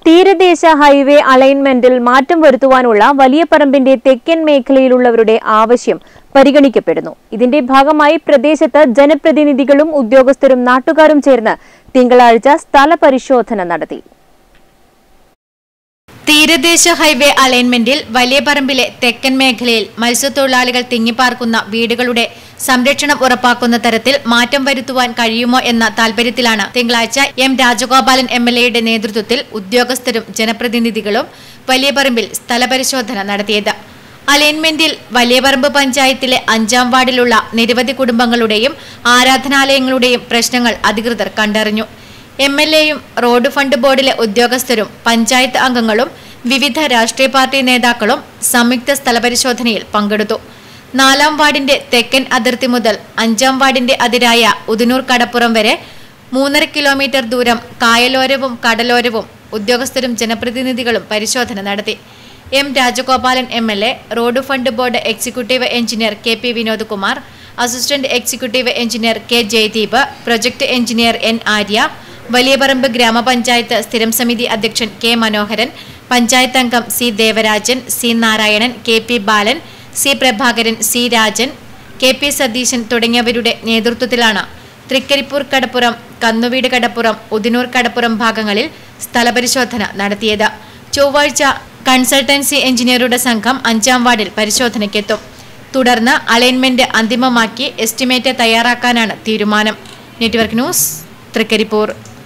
തീരദേശ ഹൈവേ അലൈൻമെന്റിൽ മാറ്റം വരുത്തുവാനുള്ള വലിയ പറമ്പിന്റെ തെക്കൻ മേഖലയിലുള്ളവരുടെ ആവശ്യം പരിഗണിക്കപ്പെടുന്നു ഇതിന്റെ ഭാഗമായി പ്രദേശത്ത് ജനപ്രതിനിധികളും ഉദ്യോഗസ്ഥരും നാട്ടുകാരും ചേർന്ന് തിങ്കളാഴ്ച സ്ഥലപരിശോധന നടത്തി തീരദേശ ഹൈവേ അലൈൻമെന്റിൽ വലിയ പറമ്പിലെ തെക്കൻ മേഖലയിൽ മത്സ്യത്തൊഴിലാളികൾ തിങ്ങിപ്പാർക്കുന്ന വീടുകളുടെ സംരക്ഷണം ഉറപ്പാക്കുന്ന തരത്തിൽ മാറ്റം വരുത്തുവാൻ കഴിയുമോ എന്ന താൽപര്യത്തിലാണ് തിങ്കളാഴ്ച എം രാജഗോപാലൻ എം എൽ എയുടെ നേതൃത്വത്തിൽ ഉദ്യോഗസ്ഥരും ജനപ്രതിനിധികളും വലിയ പറമ്പിൽ സ്ഥലപരിശോധന നടത്തിയത് അലൈൻമെന്റിൽ വലിയപറമ്പ് പഞ്ചായത്തിലെ അഞ്ചാം വാർഡിലുള്ള നിരവധി കുടുംബങ്ങളുടെയും ആരാധനാലയങ്ങളുടെയും പ്രശ്നങ്ങൾ അധികൃതർ കണ്ടറിഞ്ഞു എം എൽ എയും റോഡ് ഫണ്ട് ബോർഡിലെ ഉദ്യോഗസ്ഥരും പഞ്ചായത്ത് അംഗങ്ങളും വിവിധ രാഷ്ട്രീയ പാർട്ടി നേതാക്കളും സംയുക്ത സ്ഥലപരിശോധനയിൽ പങ്കെടുത്തു നാലാം വാർഡിന്റെ തെക്കൻ അതിർത്തി മുതൽ അഞ്ചാം വാർഡിന്റെ അതിരായ ഉദിനൂർ കടപ്പുറം വരെ മൂന്നര കിലോമീറ്റർ ദൂരം കായലോരവും കടലോരവും ഉദ്യോഗസ്ഥരും ജനപ്രതിനിധികളും പരിശോധന നടത്തി M Rajagopalan M L A road fund board executive engineer K P Vinod Kumar assistant executive engineer K Jayadeep project engineer N Arya Valiyaparamba grama panchayat സ്ഥിരം സമിതി അധ്യക്ഷൻ കെ മനോഹരൻ പഞ്ചായത്ത് അംഗം C Devarajan C Narayanan K P Balan C Prabhakaran C Rajan K P Sathishan തുടങ്ങിയവരുടെ നേതൃത്വത്തിലാണ് തൃക്കരിപ്പൂർ കടപ്പുറം കന്നുവീട് കടപ്പുറം ഉദിനൂർ കടപ്പുറം ഭാഗങ്ങളിൽ സ്ഥലപരിശോധന നടത്തിയത് ചൊവ്വാഴ്ച കൺസൾട്ടൻസി എഞ്ചിനീയറുടെ സംഘം അഞ്ചാം വാർഡിൽ പരിശോധനയ്ക്കെത്തും തുടർന്ന് അലൈൻമെന്റ് അന്തിമമാക്കി എസ്റ്റിമേറ്റ് തയ്യാറാക്കാനാണ് തീരുമാനം നെറ്റ്വർക്ക് ന്യൂസ് തൃക്കരിപ്പൂർ